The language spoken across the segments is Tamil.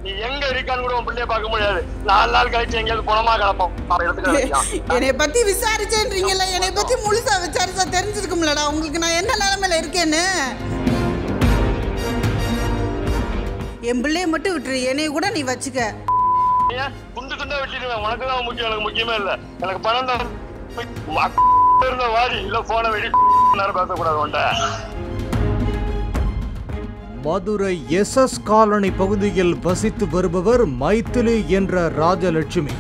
நீ எங்க இருக்கான்னு கூட உன் பிள்ளைய பார்க்க முடியாது நாலு நாள் கழிச்சு எங்கேயாவது குணமா கிடப்போம் அவன் எடுத்துக்கலாம் என்னை பத்தி விசாரிச்சேன்றீங்கல்ல என்னை பத்தி முழுசா விசாரிச்சா தெரிஞ்சிருக்கும்லடா உங்களுக்கு நான் என்ன நிலைமையில இருக்கேன்னு என் பிள்ளைய மட்டும் விட்டுரு என்னைய கூட நீ வச்சுக்க ஏன் துண்டு துண்டா வெட்டிடுவேன் உனக்கு தான் முக்கியம் எனக்கு முக்கியமே இல்ல எனக்கு பணம் தான் இருந்த வாடி இல்ல போன வெடி நேரம் பேசக்கூடாது உன்ட்ட மதுரை எஸ் எஸ் காலனி பகுதியில் வசித்து வருபவர் மைத்திலி என்ற ராஜலட்சுமி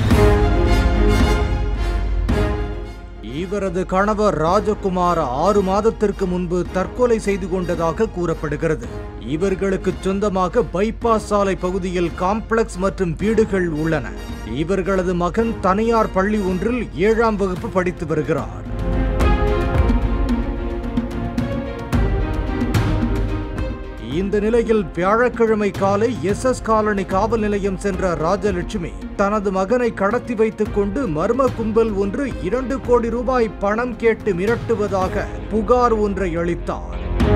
இவரது கணவர் ராஜகுமார் ஆறு மாதத்திற்கு முன்பு தற்கொலை செய்து கொண்டதாக கூறப்படுகிறது இவர்களுக்கு சொந்தமாக பைபாஸ் சாலை பகுதியில் காம்ப்ளெக்ஸ் மற்றும் வீடுகள் உள்ளன இவர்களது மகன் தனியார் பள்ளி ஒன்றில் ஏழாம் வகுப்பு படித்து வருகிறார் இந்த நிலையில் வியாழக்கிழமை காலை எஸ் எஸ் காலனி காவல் நிலையம் சென்ற ராஜலட்சுமி தனது மகனை கடத்தி வைத்துக் கொண்டு மர்ம கும்பல் ஒன்று இரண்டு கோடி ரூபாய் பணம் கேட்டு மிரட்டுவதாக புகார் ஒன்றை அளித்தார்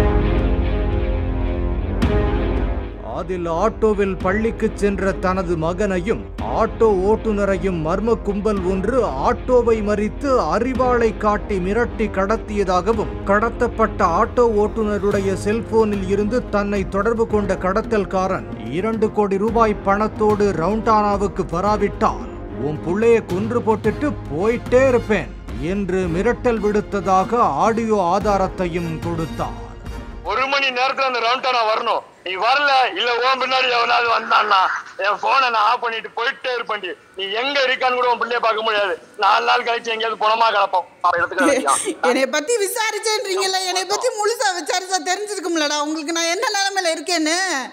அதில் ஆட்டோவில் பள்ளிக்கு சென்ற தனது மகனையும் ஆட்டோ ஓட்டுநரையும் மர்ம கும்பல் ஒன்று ஆட்டோவை மறித்து அறிவாளை காட்டி மிரட்டி கடத்தியதாகவும் கடத்தப்பட்ட ஆட்டோ ஓட்டுநருடைய செல்போனில் இருந்து தன்னை தொடர்பு கொண்ட கடத்தல்காரன் இரண்டு கோடி ரூபாய் பணத்தோடு ரவுண்டானாவுக்கு வராவிட்டால் உன் புள்ளைய கொன்று போட்டுட்டு போயிட்டே இருப்பேன் என்று மிரட்டல் விடுத்ததாக ஆடியோ ஆதாரத்தையும் கொடுத்தார் ஒரு மணி நேரத்துல அந்த ரவுண்டானா வரணும் நீ வரல இல்ல உன் பின்னாடி எவனாவது வந்தான்னா என் போனை நான் ஆஃப் பண்ணிட்டு போயிட்டே இருப்பேன்டி நீ எங்க இருக்கான்னு கூட உன் பிள்ளைய பார்க்க முடியாது நாலு நாள் கழிச்சு எங்கேயாவது குணமா கிடப்போம் அவன் எடுத்துக்கலாம் என்னை பத்தி விசாரிச்சேன்றீங்கல்ல என்னை பத்தி முழுசா விசாரிச்சா தெரிஞ்சிருக்கும்லடா உங்களுக்கு நான் என்ன நிலைமையில இருக்கேன்னு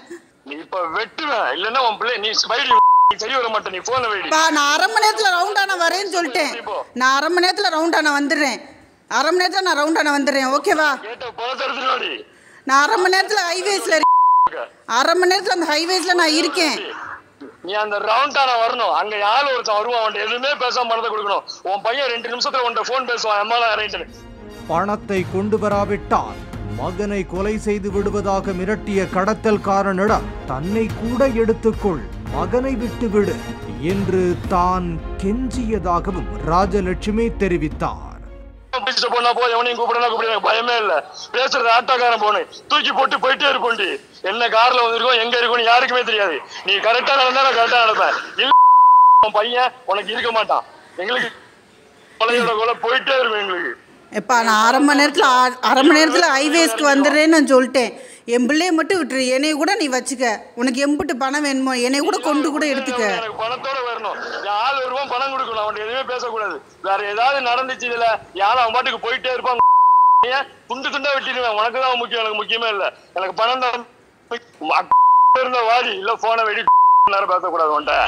நீ இப்ப வெட்டுவேன் இல்லன்னா உன் பிள்ளை நீ வைடி நீ சரி வர மாட்டே நீ போன வைடி பா நான் அரை மணி நேரத்துல ரவுண்டானா வரேன்னு சொல்லிட்டேன் நான் அரை மணி நேரத்துல ரவுண்டானா வந்துடுறேன் அரை மணி நேரத்துல நான் ரவுண்டானா வந்துடுறேன் ஓகேவா கேட்ட பணத்தை எடுத்துட்டு நான் அரை மணி நேரத்துல ஹைவேஸ்ல அரை மணி நேரத்துல அந்த ஹைவேஸ்ல நான் இருக்கேன் நீ அந்த ரவுண்டானா வரணும் அங்க யாரு ஒருத்தன் வருவான் அவன் எதுவுமே பேசாம பணத்தை கொடுக்கணும் உன் பையன் ரெண்டு நிமிஷத்துல உன்கிட்ட போன் பேசுவான் எம்மால அரேஞ்ச் பணத்தை கொண்டு வராவிட்டால் மகனை கொலை செய்து விடுவதாக மிரட்டிய கடத்தல்காரனிடம் தன்னை கூட எடுத்துக்கொள் மகனை விட்டுவிடு என்று தான் கெஞ்சியதாகவும் ராஜலட்சுமி தெரிவித்தார் பிடிச்சிட்டு போனா போ எவனையும் கூப்பிடணும் கூப்பிட எனக்கு பயமே இல்ல பேசுறது ஆட்டோக்காரன் போனு தூக்கி போட்டு போயிட்டே இருப்போண்டி என்ன கார்ல வந்திருக்கோம் எங்க இருக்கோம் யாருக்குமே தெரியாது நீ கரெக்டா நடந்தா நான் கரெக்டா நடப்பேன் இல்ல உன் பையன் உனக்கு இருக்க மாட்டான் எங்களுக்கு கொலையோட கொலை போயிட்டே இருக்கும் எங்களுக்கு எப்பா நான் அரை மணி நேரத்தில் அரை மணி நேரத்தில் ஹைவேஸ்க்கு வந்துடுறேன்னு நான் சொல்லிட்டேன் என் பிள்ளைய மட்டும் விட்டுரு என்னைய கூட நீ வச்சுக்க உனக்கு எம்பிட்டு பணம் வேணுமோ என்னைய கூட கொண்டு கூட எடுத்துக்க எனக்கு பணத்தோட வரணும் என் ஆள் வருவான் பணம் கொடுக்கணும் அவன் எதுவுமே பேசக்கூடாது வேற ஏதாவது நடந்துச்சு இதுல யாரும் அவன் பாட்டுக்கு போயிட்டே இருப்பான் ஏன் துண்டு துண்டா வெட்டிடுவேன் உனக்கு தான் முக்கியம் எனக்கு முக்கியமே இல்ல எனக்கு பணம் தான் முக்கியம். இருந்த வாடி இல்ல போன வெடி நேரம் பேசக்கூடாது உன்ட்ட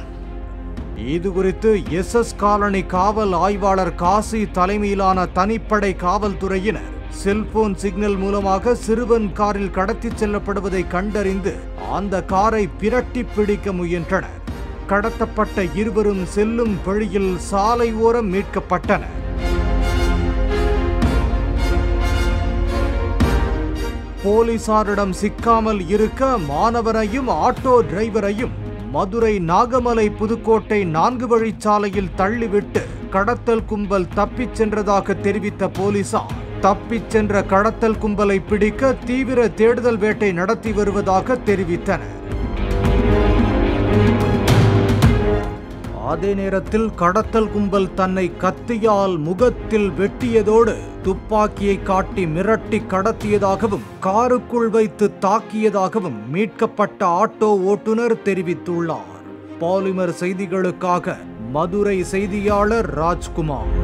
இது குறித்து எஸ் எஸ் காலனி காவல் ஆய்வாளர் காசி தலைமையிலான தனிப்படை காவல்துறையினர் செல்போன் சிக்னல் மூலமாக சிறுவன் காரில் கடத்திச் செல்லப்படுவதை கண்டறிந்து அந்த காரை பிரட்டி பிடிக்க முயன்றனர் கடத்தப்பட்ட இருவரும் செல்லும் வழியில் சாலை ஓரம் மீட்கப்பட்டனர் போலீசாரிடம் சிக்காமல் இருக்க மாணவனையும் ஆட்டோ டிரைவரையும் மதுரை நாகமலை புதுக்கோட்டை நான்கு வழிச்சாலையில் தள்ளிவிட்டு கடத்தல் கும்பல் தப்பிச் சென்றதாக தெரிவித்த போலீசார் தப்பிச் சென்ற கடத்தல் கும்பலை பிடிக்க தீவிர தேடுதல் வேட்டை நடத்தி வருவதாக தெரிவித்தனர் அதே நேரத்தில் கடத்தல் கும்பல் தன்னை கத்தியால் முகத்தில் வெட்டியதோடு துப்பாக்கியை காட்டி மிரட்டி கடத்தியதாகவும் காருக்குள் வைத்து தாக்கியதாகவும் மீட்கப்பட்ட ஆட்டோ ஓட்டுநர் தெரிவித்துள்ளார் பாலிமர் செய்திகளுக்காக மதுரை செய்தியாளர் ராஜ்குமார்